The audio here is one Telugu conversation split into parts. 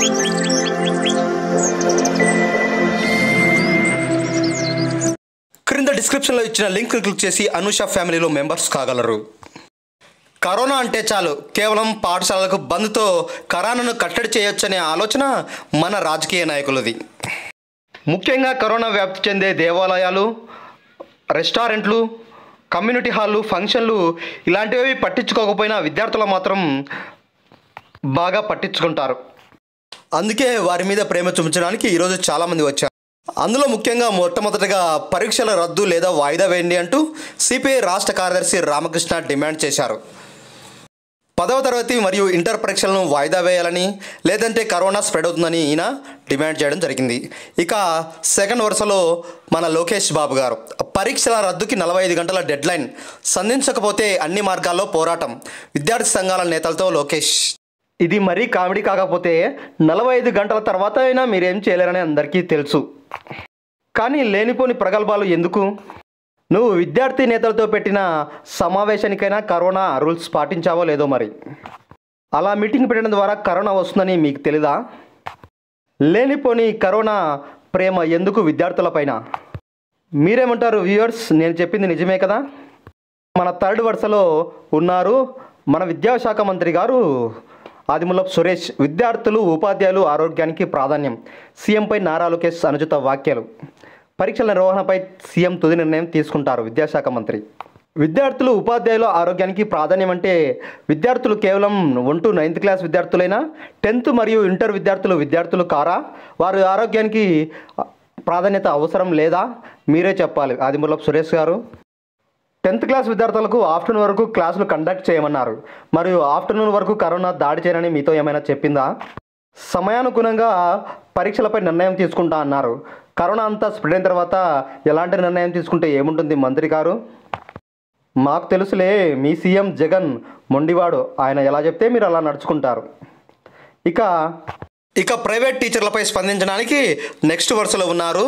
క్రింద డిస్క్రిప్షన్లో ఇచ్చిన లింక్ క్లిక్ చేసి అనుష ఫ్యామిలీలో మెంబర్స్ కాగలరు కరోనా అంటే చాలు కేవలం పాఠశాలలకు బంద్తో కరోనాను కట్టడి చేయొచ్చనే ఆలోచన మన రాజకీయ నాయకులది ముఖ్యంగా కరోనా వ్యాప్తి చెందే దేవాలయాలు రెస్టారెంట్లు కమ్యూనిటీ హాళ్ళు ఫంక్షన్లు ఇలాంటివి పట్టించుకోకపోయినా విద్యార్థులు మాత్రం బాగా పట్టించుకుంటారు అందుకే వారి మీద ప్రేమ చూపించడానికి ఈరోజు చాలామంది వచ్చారు అందులో ముఖ్యంగా మొట్టమొదటిగా పరీక్షల రద్దు లేదా వాయిదా వేయండి అంటూ సిపిఐ రాష్ట్ర కార్యదర్శి రామకృష్ణ డిమాండ్ చేశారు పదవ తరగతి మరియు ఇంటర్ పరీక్షలను వాయిదా వేయాలని లేదంటే కరోనా స్ప్రెడ్ అవుతుందని ఈయన డిమాండ్ చేయడం జరిగింది ఇక సెకండ్ వరుసలో మన లోకేష్ బాబు గారు పరీక్షల రద్దుకి నలభై ఐదు గంటల డెడ్ లైన్ సంధించకపోతే అన్ని మార్గాల్లో పోరాటం విద్యార్థి సంఘాల నేతలతో లోకేష్ ఇది మరీ కామెడీ కాకపోతే నలభై ఐదు గంటల తర్వాత అయినా మీరేం చేయలేరని అందరికీ తెలుసు కానీ లేనిపోని ప్రగల్భాలు ఎందుకు నువ్వు విద్యార్థి నేతలతో పెట్టిన సమావేశానికైనా కరోనా రూల్స్ పాటించావో లేదో మరి అలా మీటింగ్ పెట్టడం ద్వారా కరోనా వస్తుందని మీకు తెలీదా లేనిపోని కరోనా ప్రేమ ఎందుకు విద్యార్థులపైన మీరేమంటారు వ్యూవర్స్ నేను చెప్పింది నిజమే కదా మన థర్డ్ వరుసలో ఉన్నారు మన విద్యాశాఖ మంత్రి గారు ఆదిమూలపు సురేష్ విద్యార్థులు ఉపాధ్యాయులు ఆరోగ్యానికి ప్రాధాన్యం సీఎంపై నారా లోకేష్ అనుచిత వ్యాఖ్యలు పరీక్షల నిర్వహణపై సీఎం తుది నిర్ణయం తీసుకుంటారు విద్యాశాఖ మంత్రి విద్యార్థులు ఉపాధ్యాయుల ఆరోగ్యానికి ప్రాధాన్యం అంటే విద్యార్థులు కేవలం వన్ టు నైన్త్ క్లాస్ విద్యార్థులైనా టెన్త్ మరియు ఇంటర్ విద్యార్థులు విద్యార్థులు కారా వారి ఆరోగ్యానికి ప్రాధాన్యత అవసరం లేదా మీరే చెప్పాలి ఆదిమూలపు సురేష్ గారు టెన్త్ క్లాస్ విద్యార్థులకు ఆఫ్టర్నూన్ వరకు క్లాసులు కండక్ట్ చేయమన్నారు మరియు ఆఫ్టర్నూన్ వరకు కరోనా దాడి చేయనని మీతో ఏమైనా చెప్పిందా సమయానుగుణంగా పరీక్షలపై నిర్ణయం తీసుకుంటా అన్నారు కరోనా అంతా స్ప్రెడ్ అయిన తర్వాత ఎలాంటి నిర్ణయం తీసుకుంటే ఏముంటుంది మంత్రి గారు మాకు తెలుసులే మీ సీఎం జగన్ మొండివాడు ఆయన ఎలా చెప్తే మీరు అలా నడుచుకుంటారు ఇక ఇక ప్రైవేట్ టీచర్లపై స్పందించడానికి నెక్స్ట్ వరుసలో ఉన్నారు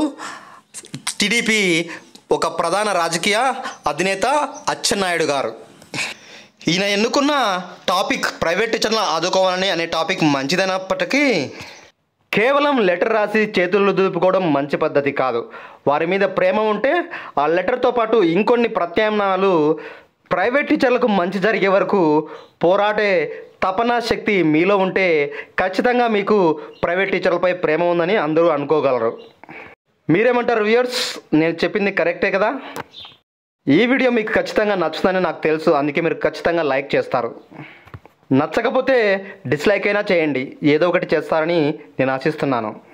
టీడీపీ ఒక ప్రధాన రాజకీయ అధినేత అచ్చెన్నాయుడు గారు ఈయన ఎన్నుకున్న టాపిక్ ప్రైవేట్ టీచర్లను ఆదుకోవాలని అనే టాపిక్ మంచిదైనప్పటికీ కేవలం లెటర్ రాసి చేతులు దులుపుకోవడం మంచి పద్ధతి కాదు వారి మీద ప్రేమ ఉంటే ఆ లెటర్తో పాటు ఇంకొన్ని ప్రత్యామ్నాయాలు ప్రైవేట్ టీచర్లకు మంచి జరిగే వరకు పోరాడే తపనా శక్తి మీలో ఉంటే ఖచ్చితంగా మీకు ప్రైవేట్ టీచర్లపై ప్రేమ ఉందని అందరూ అనుకోగలరు మీరేమంటారు వ్యూయర్స్ నేను చెప్పింది కరెక్టే కదా ఈ వీడియో మీకు ఖచ్చితంగా నచ్చుతుందని నాకు తెలుసు అందుకే మీరు ఖచ్చితంగా లైక్ చేస్తారు నచ్చకపోతే డిస్లైక్ అయినా చేయండి ఏదో ఒకటి చేస్తారని నేను ఆశిస్తున్నాను